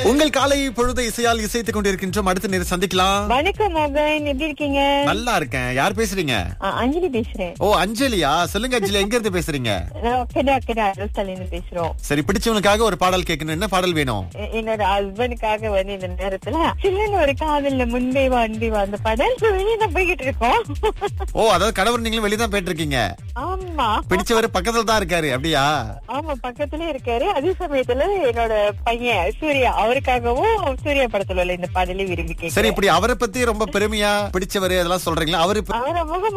உங்கள் காலை பொழுது இசையால் இசைத்துக் கொண்டிருக்கின்றோம் அடுத்த நேரம் சந்திக்கலாம் வணக்கம் மோகன் எப்படி இருக்கீங்க நல்லா இருக்கேன் யார் பேசுறீங்க ஆ, அஞ்சலி பேசுறேன் ஓ அஞ்சலியா சொல்லுங்க அஞ்சலி எங்க இருந்து பேசுறீங்க நான் கெடா கெடா அரசாலேருந்து பேசுறோம் சரி பிடிச்சவனுக்காக ஒரு பாடல் கேட்கணும் என்ன பாடல் வேணும் எ- என்னோட ஹஸ்பண்டுக்காக வந்து இந்த நேரத்துல சில்லுன்னு ஒரு காதல்ல முன்பே வா அன்பே வா அந்த படம் வெளியே தான் போய்கிட்டு இருக்கோம் ஓ அதாவது கணவர் நீங்களும் வெளியே தான் போயிட்டு இருக்கீங்க ஆமா பிடிச்சவர் பக்கத்துல தான் இருக்காரு அப்படியா ஆமா பக்கத்துல இருக்காரு அதே சமயத்துல என்னோட பையன் சூர்யா அவருக்காகவும் சூர்யா படத்துல உள்ள இந்த பாடலை விரும்பி சரி கேட்கிறேன் இப்படி அவரை பத்தி ரொம்ப பெருமையா பிடிச்சவர் அதெல்லாம் சொல்றீங்களா அவரு இப்ப- அவரை முகம்